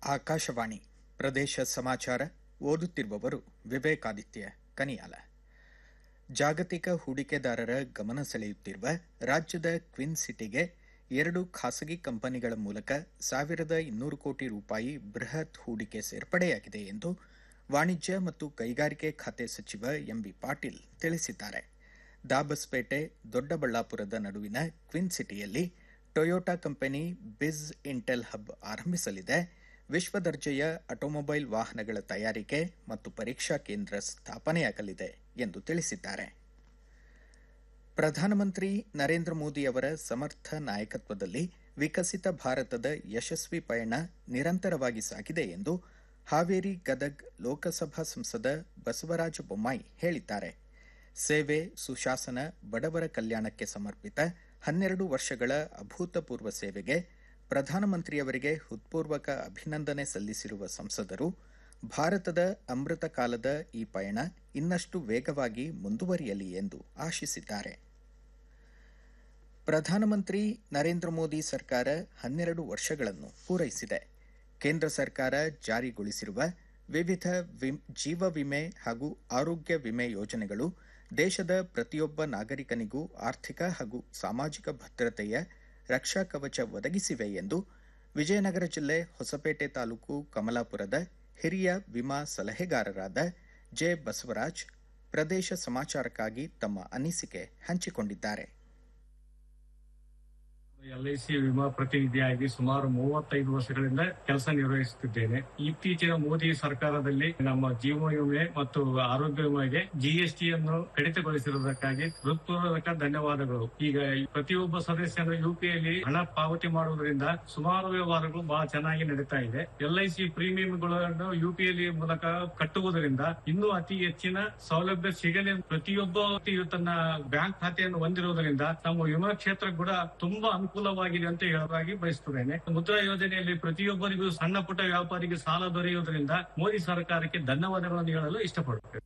ಆಕಾಶವಾಣಿ ಪ್ರದೇಶ ಸಮಾಚಾರ ಓದುತ್ತಿರುವವರು ವಿವೇಕಾದಿತ್ಯ ಕನಿಯಾಲ ಜಾಗತಿಕ ಹೂಡಿಕೆದಾರರ ಗಮನ ಸೆಳೆಯುತ್ತಿರುವ ರಾಜ್ಯದ ಕ್ವಿನ್ ಸಿಟಿಗೆ ಎರಡು ಖಾಸಗಿ ಕಂಪನಿಗಳ ಮೂಲಕ ಸಾವಿರದ ಇನ್ನೂರು ಕೋಟಿ ರೂಪಾಯಿ ಬೃಹತ್ ಹೂಡಿಕೆ ಸೇರ್ಪಡೆಯಾಗಿದೆ ಎಂದು ವಾಣಿಜ್ಯ ಮತ್ತು ಕೈಗಾರಿಕೆ ಖಾತೆ ಸಚಿವ ಎಂಬಿ ಪಾಟೀಲ್ ತಿಳಿಸಿದ್ದಾರೆ ದಾಬಸ್ಪೇಟೆ ದೊಡ್ಡಬಳ್ಳಾಪುರದ ನಡುವಿನ ಕ್ವಿನ್ ಸಿಟಿಯಲ್ಲಿ ಟೊಯೋಟಾ ಕಂಪನಿ ಬಿಸ್ ಇಂಟೆಲ್ ಹಬ್ ಆರಂಭಿಸಲಿದೆ ವಿಶ್ವ ದರ್ಜೆಯ ಆಟೋಮೊಬೈಲ್ ವಾಹನಗಳ ತಯಾರಿಕೆ ಮತ್ತು ಪರೀಕ್ಷಾ ಕೇಂದ್ರ ಸ್ಥಾಪನೆಯಾಗಲಿದೆ ಎಂದು ತಿಳಿಸಿದ್ದಾರೆ ಪ್ರಧಾನಮಂತ್ರಿ ನರೇಂದ್ರ ಮೋದಿ ಅವರ ಸಮರ್ಥ ನಾಯಕತ್ವದಲ್ಲಿ ವಿಕಸಿತ ಭಾರತದ ಯಶಸ್ವಿ ಪಯಣ ನಿರಂತರವಾಗಿ ಸಾಗಿದೆ ಎಂದು ಹಾವೇರಿ ಗದಗ್ ಲೋಕಸಭಾ ಸಂಸದ ಬಸವರಾಜ ಬೊಮ್ಮಾಯಿ ಹೇಳಿದ್ದಾರೆ ಸೇವೆ ಸುಶಾಸನ ಬಡವರ ಕಲ್ಯಾಣಕ್ಕೆ ಸಮರ್ಪಿತ ಹನ್ನೆರಡು ವರ್ಷಗಳ ಅಭೂತಪೂರ್ವ ಸೇವೆಗೆ ಪ್ರಧಾನಮಂತ್ರಿಯವರಿಗೆ ಹೃತ್ಪೂರ್ವಕ ಅಭಿನಂದನೆ ಸಲ್ಲಿಸಿರುವ ಸಂಸದರು ಭಾರತದ ಅಮೃತ ಕಾಲದ ಈ ಪಯಣ ಇನ್ನಷ್ಟು ವೇಗವಾಗಿ ಮುಂದುವರಿಯಲಿ ಎಂದು ಆಶಿಸಿದ್ದಾರೆ ಪ್ರಧಾನಮಂತ್ರಿ ನರೇಂದ್ರ ಮೋದಿ ಸರ್ಕಾರ ಹನ್ನೆರಡು ವರ್ಷಗಳನ್ನು ಪೂರೈಸಿದೆ ಕೇಂದ್ರ ಸರ್ಕಾರ ಜಾರಿಗೊಳಿಸಿರುವ ವಿವಿಧ ಜೀವ ವಿಮೆ ಹಾಗೂ ಆರೋಗ್ಯ ವಿಮೆ ಯೋಜನೆಗಳು ದೇಶದ ಪ್ರತಿಯೊಬ್ಬ ನಾಗರಿಕನಿಗೂ ಆರ್ಥಿಕ ಹಾಗೂ ಸಾಮಾಜಿಕ ಭದ್ರತೆಯ ರಕ್ಷಾ ಕವಚ ಒದಗಿಸಿವೆ ಎಂದು ವಿಜಯನಗರ ಜಿಲ್ಲೆ ಹೊಸಪೇಟೆ ತಾಲೂಕು ಕಮಲಾಪುರದ ಹಿರಿಯ ವಿಮಾ ಸಲಹೆಗಾರರಾದ ಜೆ ಬಸವರಾಜ್ ಪ್ರದೇಶ ಸಮಾಚಾರಕ್ಕಾಗಿ ತಮ್ಮ ಅನಿಸಿಕೆ ಹಂಚಿಕೊಂಡಿದ್ದಾರೆ ಎಲ್ಐಸಿ ವಿಮಾ ಪ್ರತಿನಿಧಿಯಾಗಿ ಸುಮಾರು ಮೂವತ್ತೈದು ವರ್ಷಗಳಿಂದ ಕೆಲಸ ನಿರ್ವಹಿಸುತ್ತಿದ್ದೇನೆ ಇತ್ತೀಚಿನ ಮೋದಿ ಸರ್ಕಾರದಲ್ಲಿ ನಮ್ಮ ಜೀವ ವಿಮೆ ಮತ್ತು ಆರೋಗ್ಯ ವಿಮೆಗೆ ಜಿಎಸ್ಟಿ ಅನ್ನು ಕಡಿತಗೊಳಿಸಿರುವುದಕ್ಕಾಗಿ ಹೃತ್ಪೂರ್ವಕ ಧನ್ಯವಾದಗಳು ಈಗ ಪ್ರತಿಯೊಬ್ಬ ಸದಸ್ಯನು ಯುಪಿಯಲ್ಲಿ ಹಣ ಪಾವತಿ ಮಾಡುವುದರಿಂದ ಸುಮಾರು ವ್ಯವಹಾರಗಳು ಬಹಳ ಚೆನ್ನಾಗಿ ನಡೀತಾ ಇದೆ ಎಲ್ಐಸಿ ಪ್ರೀಮಿಯಂಗಳನ್ನು ಯುಪಿಎಲ್ ಮೂಲಕ ಕಟ್ಟುವುದರಿಂದ ಇನ್ನೂ ಅತಿ ಹೆಚ್ಚಿನ ಸೌಲಭ್ಯ ಸಿಗಲಿ ಪ್ರತಿಯೊಬ್ಬ ವ್ಯಕ್ತಿಯು ತನ್ನ ಬ್ಯಾಂಕ್ ಖಾತೆಯನ್ನು ಹೊಂದಿರುವುದರಿಂದ ನಮ್ಮ ವಿಮಾ ಕ್ಷೇತ್ರ ಕೂಡ ತುಂಬಾ ಅನುಕೂಲವಾಗಿದೆ ಅಂತ ಹೇಳೋದಾಗಿ ಬಯಸುತ್ತೇನೆ ಮುದ್ರಾ ಯೋಜನೆಯಲ್ಲಿ ಪ್ರತಿಯೊಬ್ಬರಿಗೂ ಸಣ್ಣ ಪುಟ್ಟ ವ್ಯಾಪಾರಿಗೆ ಸಾಲ ದೊರೆಯುವುದರಿಂದ ಮೋದಿ ಸರ್ಕಾರಕ್ಕೆ ಧನ್ಯವಾದಗಳನ್ನು ಹೇಳಲು ಇಷ್ಟಪಡುತ್ತೇನೆ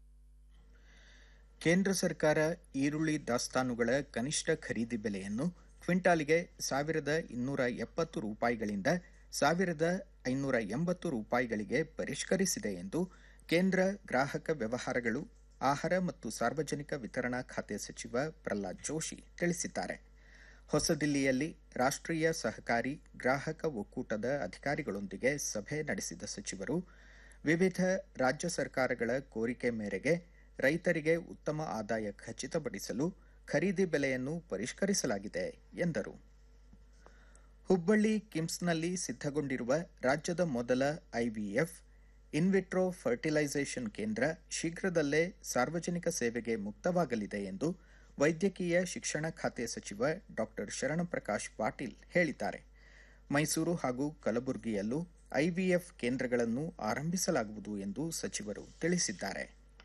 ಕೇಂದ್ರ ಸರ್ಕಾರ ಈರುಳ್ಳಿ ದಾಸ್ತಾನುಗಳ ಕನಿಷ್ಠ ಖರೀದಿ ಬೆಲೆಯನ್ನು ಕ್ವಿಂಟಾಲಿಗೆ ಸಾವಿರದ ಇನ್ನೂರ ಎಪ್ಪತ್ತು ರೂಪಾಯಿಗಳಿಂದ ಸಾವಿರದ ಐನೂರ ಎಂಬತ್ತು ರೂಪಾಯಿಗಳಿಗೆ ಪರಿಷ್ಕರಿಸಿದೆ ಎಂದು ಕೇಂದ್ರ ಗ್ರಾಹಕ ವ್ಯವಹಾರಗಳು ಆಹಾರ ಮತ್ತು ಸಾರ್ವಜನಿಕ ವಿತರಣಾ ಖಾತೆ ಸಚಿವ ಪ್ರಹ್ಲಾದ್ ಜೋಶಿ ತಿಳಿಸಿದ್ದಾರೆ ಹೊಸದಿಲ್ಲಿಯಲ್ಲಿ ರಾಷ್ಟ್ರೀಯ ಸಹಕಾರಿ ಗ್ರಾಹಕ ಒಕ್ಕೂಟದ ಅಧಿಕಾರಿಗಳೊಂದಿಗೆ ಸಭೆ ನಡೆಸಿದ ಸಚಿವರು ವಿವಿಧ ರಾಜ್ಯ ಸರ್ಕಾರಗಳ ಕೋರಿಕೆ ಮೇರೆಗೆ ರೈತರಿಗೆ ಉತ್ತಮ ಆದಾಯ ಖಚಿತಪಡಿಸಲು ಖರೀದಿ ಬೆಲೆಯನ್ನು ಪರಿಷ್ಕರಿಸಲಾಗಿದೆ ಎಂದರು ಹುಬ್ಬಳ್ಳಿ ಕಿಮ್ಸ್ನಲ್ಲಿ ಸಿದ್ಧಗೊಂಡಿರುವ ರಾಜ್ಯದ ಮೊದಲ ಐವಿಎಫ್ ಇನ್ವಿಟ್ರೋ ಫರ್ಟಿಲೈಸೇಷನ್ ಕೇಂದ್ರ ಶೀಘ್ರದಲ್ಲೇ ಸಾರ್ವಜನಿಕ ಸೇವೆಗೆ ಮುಕ್ತವಾಗಲಿದೆ ಎಂದು ವೈದ್ಯಕೀಯ ಶಿಕ್ಷಣ ಖಾತೆ ಸಚಿವ ಡಾ ಶರಣಪ್ರಕಾಶ್ ಪಾಟೀಲ್ ಹೇಳಿದ್ದಾರೆ ಮೈಸೂರು ಹಾಗೂ ಕಲಬುರಗಿಯಲ್ಲೂ ಐವಿಎಫ್ ಕೇಂದ್ರಗಳನ್ನು ಆರಂಭಿಸಲಾಗುವುದು ಎಂದು ಸಚಿವರು ತಿಳಿಸಿದ್ದಾರೆ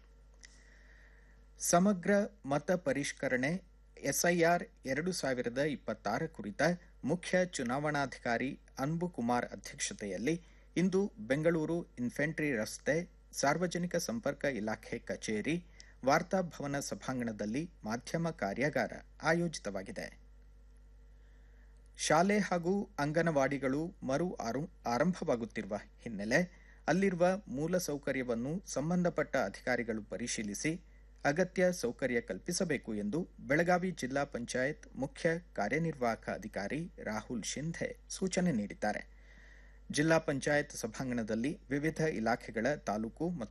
ಸಮಗ್ರ ಮತ ಪರಿಷ್ಕರಣೆ ಎಸ್ಐಆರ್ ಎರಡು ಸಾವಿರದ ಇಪ್ಪತ್ತಾರ ಕುರಿತ ಮುಖ್ಯ ಚುನಾವಣಾಧಿಕಾರಿ ಅನ್ಬು ಕುಮಾರ್ ಅಧ್ಯಕ್ಷತೆಯಲ್ಲಿ ಇಂದು ಬೆಂಗಳೂರು ಇನ್ಫೆಂಟ್ರಿ ರಸ್ತೆ ಸಾರ್ವಜನಿಕ ಸಂಪರ್ಕ ಇಲಾಖೆ ಕಚೇರಿ ವಾರ್ತಾಭವನ ಸಭಾಂಗಣದಲ್ಲಿ ಮಾಧ್ಯಮ ಕಾರ್ಯಾಗಾರ ಆಯೋಜಿತವಾಗಿದೆ ಶಾಲೆ ಹಾಗೂ ಅಂಗನವಾಡಿಗಳು ಮರು ಆರಂಭವಾಗುತ್ತಿರುವ ಹಿನ್ನೆಲೆ ಅಲ್ಲಿರುವ ಮೂಲ ಸೌಕರ್ಯವನ್ನು ಸಂಬಂಧಪಟ್ಟ ಅಧಿಕಾರಿಗಳು ಪರಿಶೀಲಿಸಿ ಅಗತ್ಯ ಸೌಕರ್ಯ ಕಲ್ಪಿಸಬೇಕು ಎಂದು ಬೆಳಗಾವಿ ಜಿಲ್ಲಾ ಪಂಚಾಯತ್ ಮುಖ್ಯ ಕಾರ್ಯನಿರ್ವಾಹಕ ಅಧಿಕಾರಿ ರಾಹುಲ್ ಶಿಂಧೆ ಸೂಚನೆ ನೀಡಿದ್ದಾರೆ ಜಿಲ್ಲಾ ಪಂಚಾಯತ್ ಸಭಾಂಗಣದಲ್ಲಿ ವಿವಿಧ ಇಲಾಖೆಗಳ ತಾಲೂಕು ಮತ್ತು